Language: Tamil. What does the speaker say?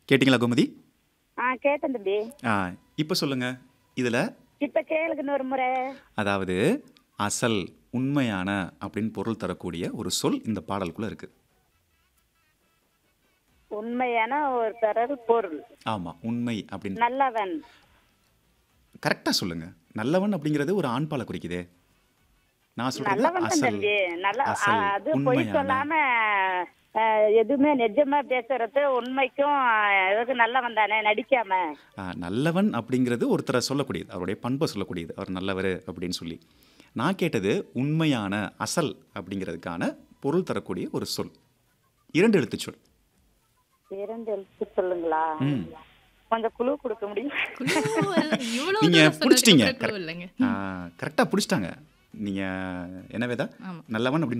கேட்டிங்களா கோமதி ஆ கேட்டேன் தம்பி ஆ இப்போ சொல்லுங்க இதில் இப்ப கேளுங்க ஒரு முறை அதாவது அசல் உண்மையான அப்படின்னு பொருள் தரக்கூடிய ஒரு சொல் இந்த பாடலுக்குள்ள இருக்கு உண்மையான ஒரு தரல் பொருள் ஆமா உண்மை அப்படின்னு நல்லவன் கரெக்டா சொல்லுங்க நல்லவன் அப்படிங்கிறது ஒரு ஆண்பாலை குறிக்குதே நான் சொல்றது நல்லவன் தான் அசல் தம்பி நல்ல ஆ, அசல் அது பொய் உண்மையான சொல்லாம ஆ, எதுவுமே நிஜமா பேசுறது உண்மைக்கும் ஆ, இதுக்கு நல்லவன் தானே நடிக்காம ஆ, நல்லவன் அப்படிங்கிறது ஒருத்தரை சொல்லக்கூடியது அவருடைய பண்பை சொல்லக்கூடியது அவர் நல்லவர் அப்படின்னு சொல்லி நான் கேட்டது உண்மையான அசல் அப்படிங்கிறதுக்கான பொருள் தரக்கூடிய ஒரு சொல் இரண்டு எழுத்துச் சொல் இரண்டு எழுத்து சொல்லுங்களா ம். கொஞ்சம் குழு கொடுக்க முடியும் இவ்வளவு நீங்க தூரம் சொன்னதுக்கு பிடிச்சிட்டீங்க அப்புறம் clue இல்லைங்க கரெக்டாக பிடிச்சிட்டாங்க நீங்க என்ன வேதா ஆமா. நல்லவன் அப்படின்னு